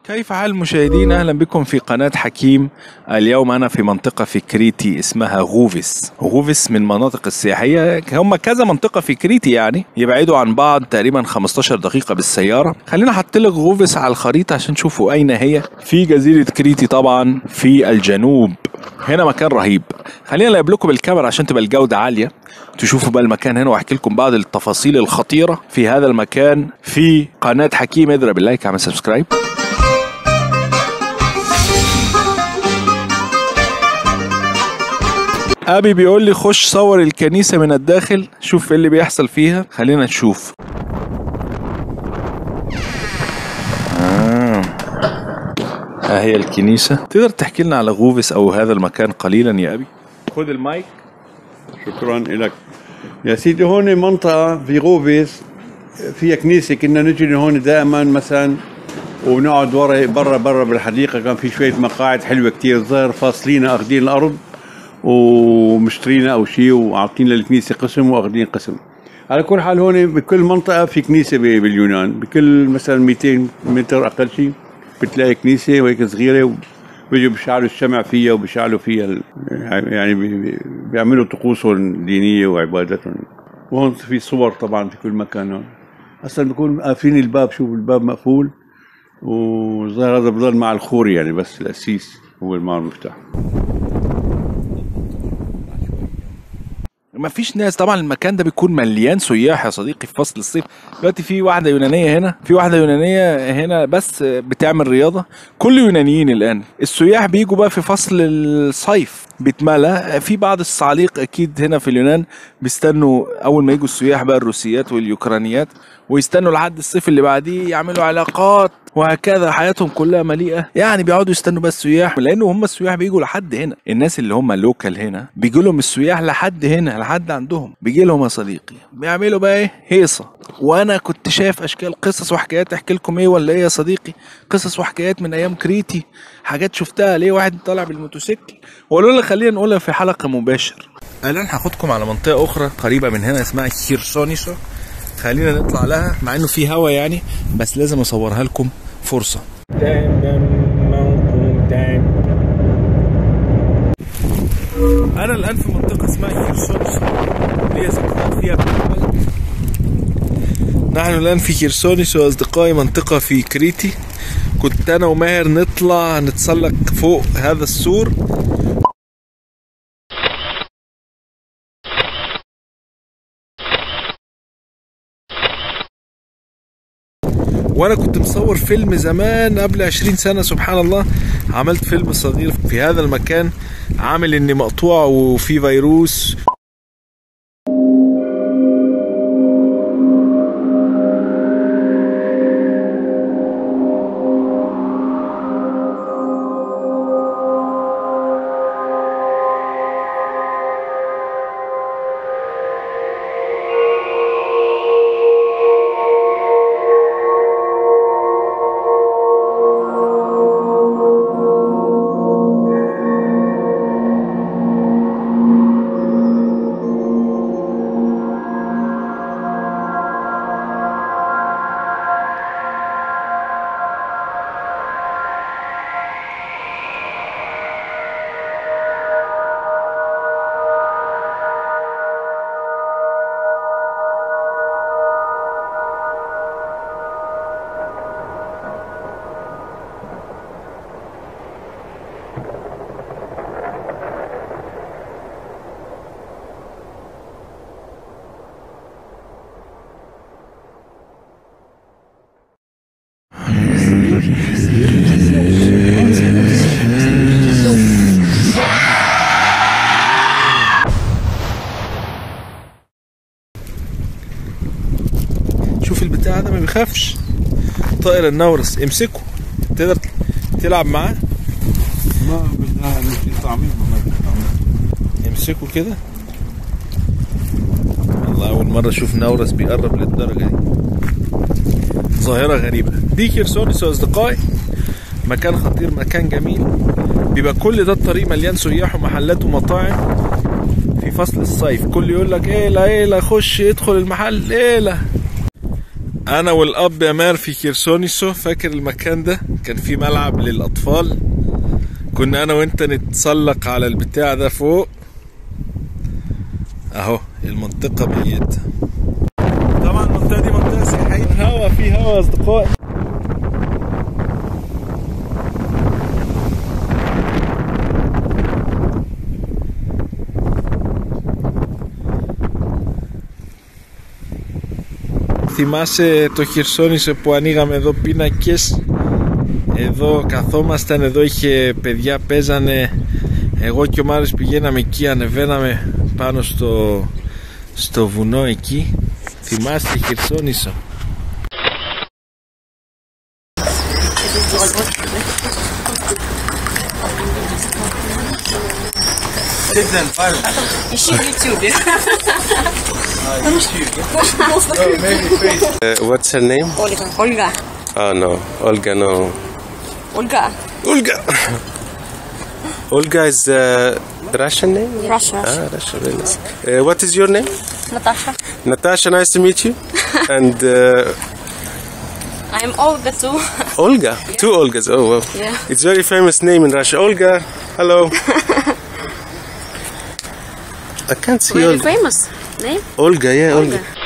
كيف حال المشاهدين اهلا بكم في قناه حكيم اليوم انا في منطقه في كريتي اسمها غوفيس غوفيس من مناطق السياحيه هم كذا منطقه في كريتي يعني يبعدوا عن بعض تقريبا 15 دقيقه بالسياره خلينا احط لك غوفيس على الخريطه عشان تشوفوا اين هي في جزيره كريتي طبعا في الجنوب هنا مكان رهيب خلينا نقلب لكم بالكاميرا عشان تبقى الجوده عاليه تشوفوا بقى المكان هنا واحكي لكم بعض التفاصيل الخطيره في هذا المكان في قناه حكيم اضرب اللايك اعمل سبسكرايب ابي بيقول لي خش صور الكنيسه من الداخل شوف ايه اللي بيحصل فيها خلينا نشوف آه. ها هي الكنيسه تقدر تحكي لنا على غوفس او هذا المكان قليلا يا ابي خد المايك شكرا لك يا سيدي هون منطقة في غوبيس فيها كنيسة كنا نجي هون دائما مثلا ونقعد ورا برا برا بالحديقة كان في شوية مقاعد حلوة كتير ظهر فاصلينا اخذين الأرض ومشترينا أو شيء وعاطين للكنيسة قسم واخذين قسم على كل حال هون بكل منطقة في كنيسة ب- باليونان بكل مثلا 200 متر أقل شيء بتلاقي كنيسة وهيك صغيرة بيجوا بيشعلوا الشمع فيها وبيشعلوا فيها ال- يعني بي- بي- بيعملوا طقوسهم الدينية وعبادتهم وهون في صور طبعا في كل مكان هون اصلا بيكون قافلين الباب شوف الباب مقفول وظهر هذا بضل مع الخوري يعني بس القسيس هو اللي معه المفتاح ما فيش ناس طبعا المكان ده بيكون مليان سياح يا صديقي في فصل الصيف دلوقتي في واحده يونانيه هنا في واحده يونانيه هنا بس بتعمل رياضه كل يونانيين الان السياح بيجوا بقى في فصل الصيف بيتملى في بعض الصعاليق اكيد هنا في اليونان بيستنوا اول ما يجوا السياح بقى الروسيات واليوكرانيات ويستنوا لحد الصيف اللي بعديه يعملوا علاقات وهكذا حياتهم كلها مليئه يعني بيقعدوا يستنوا بس السياح لانه هم السياح بيجوا لحد هنا الناس اللي هم لوكال هنا بيجي لهم السياح لحد هنا لحد عندهم بيجي لهم يا صديقي بيعملوا بقى ايه هيصه وانا كنت شايف اشكال قصص وحكايات احكي لكم ايه ولا ايه يا صديقي قصص وحكايات من ايام كريتي حاجات شفتها ليه واحد طالع بالموتوسيكل وقالوا لي خلينا نقولها في حلقه مباشر الان هاخدكم على منطقه اخرى قريبه من هنا اسمها كيرسونيسو خلينا نطلع لها مع انه في هوا يعني بس لازم اصورها لكم فرصه انا الان في منطقه اسمها كيرسونيسو ليا ذكريات فيها بالقلب نحن الان في كيرسونيسو اصدقائي منطقه في كريتي كنت انا وماهر نطلع نتسلق فوق هذا السور وانا كنت مصور فيلم زمان قبل 20 سنه سبحان الله عملت فيلم صغير في هذا المكان عامل اني مقطوع وفي فيروس شوف البتاع ده ما بيخافش طائر النورس امسكه تقدر تلعب معاه ما بدها طعمين امسكه كده والله اول مره اشوف نورس بيقرب للدرجه دي ظاهره غريبه دي كيرسونيس يا اصدقائي مكان خطير مكان جميل بيبقى كل ده الطريق مليان سياح ومحلات ومطاعم في فصل الصيف كل يقول لك ايه لا ايه لا خش ادخل المحل ايه لا انا والاب يا مار في كيرسونيسو فاكر المكان ده كان في ملعب للاطفال كنا انا وانت نتسلق على البتاع ده فوق اهو المنطقه بيت طبعا المنطقه دي منطقه سياحيه هوا في هوا يا اصدقائي Θυμάσαι το Χερσόνησο που ανοίγαμε εδώ πίνακες Εδώ καθόμασταν, εδώ είχε παιδιά παίζανε Εγώ και ο Μάριος πηγαίναμε εκεί, ανεβαίναμε πάνω στο, στο βουνό εκεί Θυμάστε Χερσόνησο Ищи в Ютубе. Uh, what's her name? Ольга. Ольга. Oh no, Olga. No, Ольга. Olga. Olga is uh, Russian name. Russia. Ah, Russian. Very nice. Uh, what is your name? Natasha. Natasha. Nice to meet you. and uh, I'm Olga too. Olga. Two Olgas. Oh wow. Yeah. It's very famous name in Russia. Olga. Hello. I can't see Very Olga. famous name. Olga. Yeah, Olga. Olga.